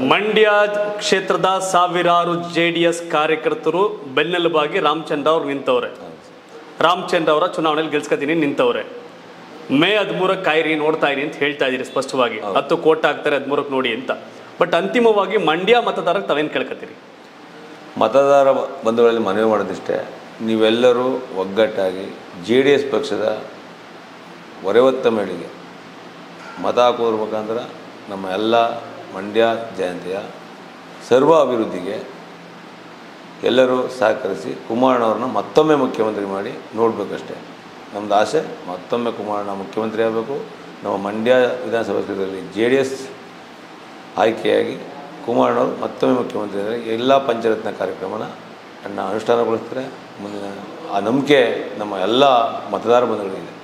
ಮಂಡ್ಯ ಕ್ಷೇತ್ರದ ಸಾವಿರಾರು J D S ಕಾರ್ಯಕರ್ತರು ಬೆನ್ನೆಲುಬಾಗಿ ರಾಮಚಂದ್ರ ಅವ್ರು ನಿಂತವ್ರೆ ರಾಮಚಂದ್ರ ಅವರ ಚುನಾವಣೆಯಲ್ಲಿ ಗೆಲ್ಸ್ಕೊತೀನಿ ನಿಂತವ್ರೆ ಮೇ ಹದಿಮೂರಕ್ಕೆ ಕಾಯಿರಿ ನೋಡ್ತಾ ಇರಿ ಅಂತ ಹೇಳ್ತಾ ಇದೀರಿ ಸ್ಪಷ್ಟವಾಗಿ ಹತ್ತು ಕೋಟ ಆಗ್ತಾರೆ ಹದಿಮೂರಕ್ಕೆ ನೋಡಿ ಅಂತ ಬಟ್ ಅಂತಿಮವಾಗಿ ಮಂಡ್ಯ ಮತದಾರಕ್ಕೆ ತಾವೇನು ಕೇಳ್ಕೊತೀರಿ ಮತದಾರ ಬಂಧುಗಳಲ್ಲಿ ಮನವಿ ಮಾಡೋದಿಷ್ಟೇ ನೀವೆಲ್ಲರೂ ಒಗ್ಗಟ್ಟಾಗಿ ಜೆ ಡಿ ಎಸ್ ಪಕ್ಷದ ಹೊರೆವತ್ತ ಮೇಳಿಗೆ ಮತ ಹಾಕೋದ್ರ ಮುಖಾಂತರ ನಮ್ಮ ಎಲ್ಲ ಮಂಡ್ಯ ಜನತೆಯ ಸರ್ವ ಅಭಿವೃದ್ಧಿಗೆ ಎಲ್ಲರೂ ಸಹಕರಿಸಿ ಕುಮಾರಣ್ಣವ್ರನ್ನ ಮತ್ತೊಮ್ಮೆ ಮುಖ್ಯಮಂತ್ರಿ ಮಾಡಿ ನೋಡಬೇಕಷ್ಟೇ ನಮ್ಮದು ಆಸೆ ಮತ್ತೊಮ್ಮೆ ಕುಮಾರಣ್ಣ ಮುಖ್ಯಮಂತ್ರಿ ಆಗಬೇಕು ನಮ್ಮ ಮಂಡ್ಯ ವಿಧಾನಸಭಾ ಕ್ಷೇತ್ರದಲ್ಲಿ ಜೆ ಡಿ ಎಸ್ ಆಯ್ಕೆಯಾಗಿ ಕುಮಾರಣ್ಣವರು ಮತ್ತೊಮ್ಮೆ ಮುಖ್ಯಮಂತ್ರಿ ಆದರೆ ಎಲ್ಲ ಪಂಚರತ್ನ ಕಾರ್ಯಕ್ರಮನ ಅಣ್ಣ ಅನುಷ್ಠಾನಗೊಳಿಸ್ತಾರೆ ಮುಂದಿನ ಆ ನಂಬಿಕೆ ನಮ್ಮ ಎಲ್ಲ ಮತದಾರ ಬಂಧುಗಳಿಗಿದೆ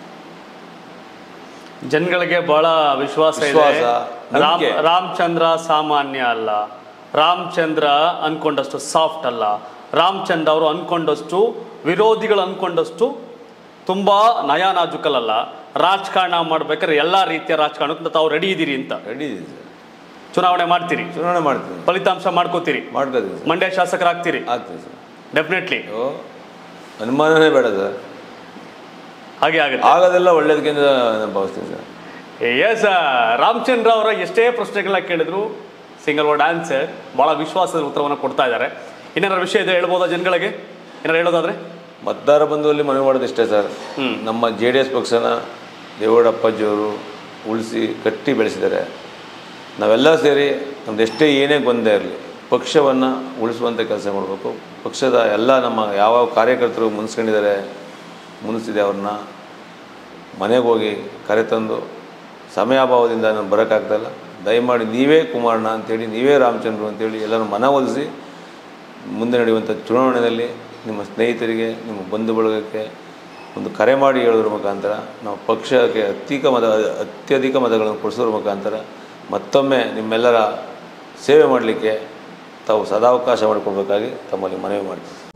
ಜನಗಳಿಗೆ ಬಹಳ ವಿಶ್ವಾಸ ಇದೆ ವಿಶ್ವಾಸ, ರಾಮ್ ನಂಬಿಕೆ. ರಾಮಚಂದ್ರ ಸಾಮಾನ್ಯ ಅಲ್ಲ ರಾಮಚಂದ್ರ ಅನ್ಕೊಂಡಷ್ಟು ಸಾಫ್ಟ್ ಅಲ್ಲ ರಾಮಚಂದ್ರ ಅವರು ಅನ್ಕೊಂಡಷ್ಟು ವಿರೋಧಿಗಳು ಅನ್ಕೊಂಡಷ್ಟು ತುಂಬಾ ನಯ ನಾಜುಕಲಲ್ಲ ರಾಜಕಾರಣ ಮಾಡ್ಬೇಕಾದ್ರೆ ಎಲ್ಲಾ ರೀತಿಯ ರಾಜಕಾರಣಕ್ಕೆ ತಾವು ರೆಡಿ ಇದ್ದೀರಿ ಅಂತ ರೆಡಿ ಇದೆ ಸರ್ ಚುನಾವಣೆ ಮಾಡ್ತೀರಿ ಚುನಾವಣೆ ಮಾಡ್ತೀನಿ ಫಲಿತಾಂಶ ಮಾಡ್ಕೋತೀರಿ ಮಾಡ್ಕೋತೀವಿ ಸರ್ ಮಂಡ್ಯ ಶಾಸಕರಾಗ್ತೀರಿ ಆಗ್ತೀವಿ ಸರ್ ಡೆಫಿನೆಟ್ಲಿ ಅಯ್ಯೋ, ಅನುಮಾನನೇ ಬೇಡ ಸರ್ ಹಾಗೆ ಆಗುತ್ತೆ ಆಗೋದೆಲ್ಲ ಒಳ್ಳೇದಕ್ಕೆ ಅಂತ ನಾನು ಭಾವಿಸ್ತೀನಿ ಸರ್ ಎಸ್ ರಾಮಚಂದ್ರ ಅವರ ಎಷ್ಟೇ ಪ್ರಶ್ನೆಗಳನ್ನ ಕೇಳಿದ್ರು ಸಿಂಗಲ್ ವರ್ಡ್ ಆನ್ಸರ್ ಬಹಳ ವಿಶ್ವಾಸದ ಉತ್ತರವನ್ನು ಕೊಡ್ತಾ ಇದ್ದಾರೆ ಇನ್ನೇನಾರು ವಿಷಯ ಇದೆ ಹೇಳ್ಬೋದಾ ಜನಗಳಿಗೆ ಏನಾರು ಹೇಳೋದಾದ್ರೆ ಮತದಾರ ಬಂಧುವಲ್ಲಿ ಮನವಿ ಮಾಡೋದಿಷ್ಟೇ ಸರ್ ಹ್ಮ್. ನಮ್ಮ ಜೆ ಡಿ ಎಸ್ ಪಕ್ಷನ ದೇವೇಗೌಡ ಅಪ್ಪಾಜಿಯವರು ಉಳಿಸಿ ಕಟ್ಟಿ ಬೆಳೆಸಿದ್ದಾರೆ ನಾವೆಲ್ಲ ಸೇರಿ ನಮ್ದು ಎಷ್ಟೇ ಏನೇ ಗೊಂದಲ ಇರಲಿ ಪಕ್ಷವನ್ನು ಉಳಿಸುವಂಥ ಕೆಲಸ ಮಾಡಬೇಕು ಪಕ್ಷದ ಎಲ್ಲ ನಮ್ಮ ಯಾವ ಕಾರ್ಯಕರ್ತರು ಮುನ್ಸ್ಕೊಂಡಿದ್ದಾರೆ ಮುನ್ನಿಸಿದೆ ಅವ್ರನ್ನ ಮನೆಗೆ ಹೋಗಿ ಕರೆತಂದು ಸಮಯಾಭಾವದಿಂದ ನಾನು ಬರೋಕ್ಕಾಗ್ತಾಯಿಲ್ಲ ದಯಮಾಡಿ ನೀವೇ ಕುಮಾರಣ್ಣ ಅಂತೇಳಿ ನೀವೇ ರಾಮಚಂದ್ರ ಅಂತೇಳಿ ಎಲ್ಲರೂ ಮನವೊಲಿಸಿ ಮುಂದೆ ನಡೆಯುವಂಥ ಚುನಾವಣೆಯಲ್ಲಿ ನಿಮ್ಮ ಸ್ನೇಹಿತರಿಗೆ ನಿಮ್ಮ ಬಂಧು ಬಳಗಕ್ಕೆ ಒಂದು ಕರೆ ಮಾಡಿ ಹೇಳೋದ್ರ ಮುಖಾಂತರ ನಾವು ಪಕ್ಷಕ್ಕೆ ಅತ್ಯಧಿಕ ಮತ ಅತ್ಯಧಿಕ ಮತಗಳನ್ನು ಕೊಡಿಸೋದ್ರ ಮುಖಾಂತರ ಮತ್ತೊಮ್ಮೆ ನಿಮ್ಮೆಲ್ಲರ ಸೇವೆ ಮಾಡಲಿಕ್ಕೆ ತಾವು ಸದಾವಕಾಶ ಮಾಡಿಕೊಡ್ಬೇಕಾಗಿ ತಮ್ಮಲ್ಲಿ ಮನವಿ ಮಾಡ್ತೀನಿ